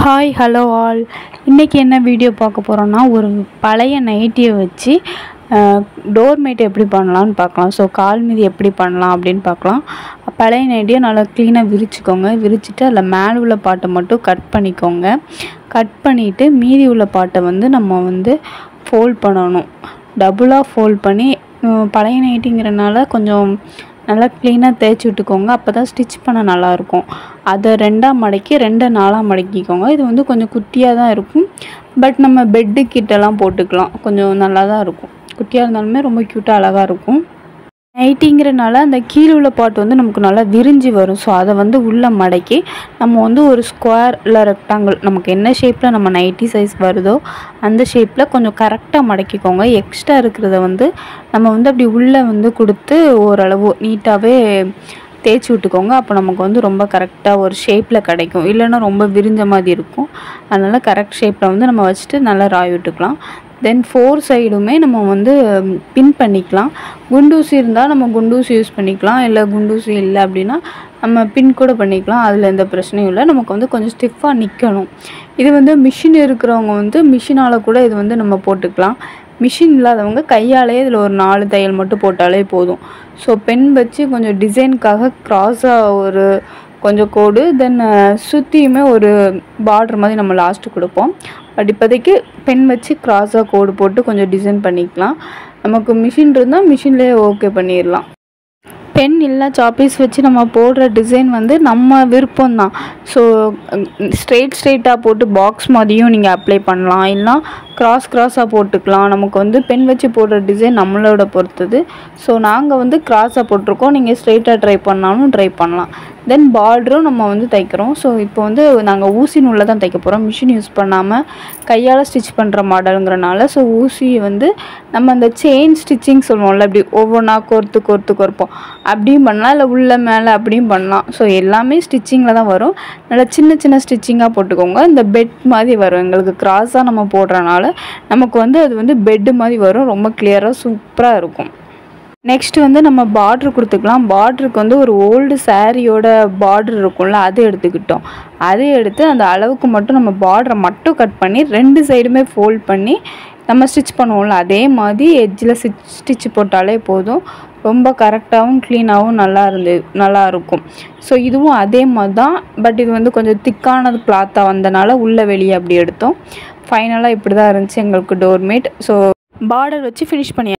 hi hello all இன்றைக்கி என்ன video பார்க்க போகிறோன்னா ஒரு பழைய நைட்டியை வச்சு டோர்மேட் எப்படி பண்ணலான்னு பார்க்கலாம் ஸோ கால் மீதி எப்படி பண்ணலாம் அப்படின்னு பார்க்கலாம் பழைய நைட்டியை நல்லா க்ளீனாக விரிச்சுக்கோங்க விரிச்சிட்டு அதில் மேலே உள்ள பாட்டை மட்டும் கட் பண்ணிக்கோங்க கட் பண்ணிவிட்டு மீதி உள்ள பாட்டை வந்து நம்ம வந்து ஃபோல்ட் பண்ணணும் டபுளாக ஃபோல்ட் பண்ணி உம், பழைய நைட்டிங்கிறனால கொஞ்சம் நல்லா க்ளீனாக தேய்ச்சி விட்டுக்கோங்க அப்போ தான் ஸ்டிச் பண்ண நல்லாயிருக்கும் அதை ரெண்டாக மடக்கி ரெண்டை நாலாக மடக்கிக்கோங்க இது வந்து கொஞ்சம் குட்டியாக தான் இருக்கும் பட் நம்ம பெட்டு கிட்டலாம் போட்டுக்கலாம் கொஞ்சம் நல்லா தான் இருக்கும் குட்டியாக இருந்தாலுமே ரொம்ப க்யூட்டாக அழகாக இருக்கும் நைட்டிங்கிறனால அந்த கீழே உள்ள பாட்டு வந்து நமக்கு நல்லா விரிஞ்சு வரும் ஸோ அதை வந்து உள்ளே மடக்கி நம்ம வந்து ஒரு ஸ்கொயர் இல்லை ரெக்டாங்கிள் நமக்கு என்ன ஷேப்பில் நம்ம நைட்டி சைஸ் வருதோ அந்த ஷேப்பில் கொஞ்சம் கரெக்டாக மடக்கிக்கோங்க எக்ஸ்ட்ரா இருக்கிறத வந்து நம்ம வந்து அப்படி உள்ளே வந்து கொடுத்து ஓரளவு நீட்டாகவே தேய்ச்சி விட்டுக்கோங்க அப்போ நமக்கு வந்து ரொம்ப கரெக்டாக ஒரு ஷேப்பில் கிடைக்கும் இல்லைன்னா ரொம்ப விரிஞ்ச மாதிரி இருக்கும் அதனால் கரெக்ட் ஷேப்பில் வந்து நம்ம வச்சுட்டு நல்லா ராய் விட்டுக்கலாம் தென் ஃபோர் சைடுமே நம்ம வந்து பின் பண்ணிக்கலாம் குண்டூசி இருந்தால் நம்ம குண்டூசி யூஸ் பண்ணிக்கலாம் இல்லை குண்டூசி இல்லை அப்படின்னா நம்ம பின் கூட பண்ணிக்கலாம் அதில் எந்த பிரச்சனையும் இல்லை நமக்கு வந்து கொஞ்சம் ஸ்டிஃபாக நிற்கணும் இது வந்து மிஷின் இருக்கிறவங்க வந்து மிஷினால் கூட இது வந்து நம்ம போட்டுக்கலாம் மிஷின் இல்லாதவங்க கையாலே இதில் ஒரு நாலு தையல் மட்டும் போட்டாலே போதும் ஸோ பென் வச்சு கொஞ்சம் டிசைனுக்காக க்ராஸாக ஒரு கொஞ்சம் கோடு தென் சுற்றியுமே ஒரு பார்டர் மாதிரி நம்ம லாஸ்ட்டு கொடுப்போம் பட் இப்போதைக்கு பென் வச்சு க்ராஸாக கோடு போட்டு கொஞ்சம் டிசைன் பண்ணிக்கலாம் நமக்கு மிஷின் இருந்தால் மிஷின்லேயே ஓகே பண்ணிடலாம் பென் இல்லை சாப்பீஸ் வச்சு நம்ம போடுற டிசைன் வந்து நம்ம விருப்பம் தான் ஸோ ஸ்ட்ரெயிட் ஸ்ட்ரெயிட்டாக போட்டு பாக்ஸ் மாதிரியும் நீங்கள் அப்ளை பண்ணலாம் இல்லைனா கிராஸ் கிராஸாக போட்டுக்கலாம் நமக்கு வந்து பென் வச்சு போடுற டிசைன் நம்மளோட பொறுத்தது ஸோ நாங்கள் வந்து கிராஸாக போட்டிருக்கோம் நீங்கள் ஸ்ட்ரெயிட்டாக ட்ரை பண்ணாலும் ட்ரை பண்ணலாம் தென் பார்டரும் நம்ம வந்து தைக்கிறோம் ஸோ இப்போ வந்து நாங்கள் ஊசி நூலில் தான் தைக்க போகிறோம் மிஷின் யூஸ் பண்ணாமல் கையால் ஸ்டிச் பண்ணுற மாடலுங்கிறனால ஸோ ஊசி வந்து நம்ம அந்த செயின் ஸ்டிச்சிங் சொல்லுவோம்ல அப்படி ஒவ்வொன்றா கோர்த்து கோர்த்து கோர்ப்போம் அப்படியும் பண்ணலாம் இல்லை உள்ள மேலே அப்படியும் பண்ணலாம் ஸோ எல்லாமே ஸ்டிச்சிங்கில் தான் வரும் நல்லா சின்ன சின்ன ஸ்டிச்சிங்காக போட்டுக்கோங்க இந்த பெட் மாதிரி வரும் எங்களுக்கு கிராஸாக நம்ம போடுறனால நமக்கு வந்து அது வந்து பெட்டு மாதிரி வரும் ரொம்ப கிளியராக சூப்பராக இருக்கும் நெக்ஸ்ட் வந்து நம்ம பார்ட்ரு கொடுத்துக்கலாம் பார்ட்ருக்கு வந்து ஒரு ஓல்டு சாரியோட பார்டர் இருக்கும்ல அது எடுத்துக்கிட்டோம் அதை எடுத்து அந்த அளவுக்கு மட்டும் நம்ம பார்டரை மட்டும் கட் பண்ணி ரெண்டு சைடுமே ஃபோல்ட் பண்ணி நம்ம ஸ்டிச் பண்ணுவோம்ல அதே மாதிரி எட்ஜில் ஸ்டிச் ஸ்டிச் போட்டாலே போதும் ரொம்ப கரெக்டாகவும் க்ளீனாகவும் நல்லா இருந்து நல்லா இருக்கும் ஸோ இதுவும் அதே மாதிரி தான் பட் இது வந்து கொஞ்சம் திக்கானது கிளாத்தாக வந்தனால உள்ளே வெளியே அப்படி எடுத்தோம் ஃபைனலாக இப்படி தான் இருந்துச்சு எங்களுக்கு டோர்மேட் ஸோ பார்டர் வச்சு ஃபினிஷ் பண்ணி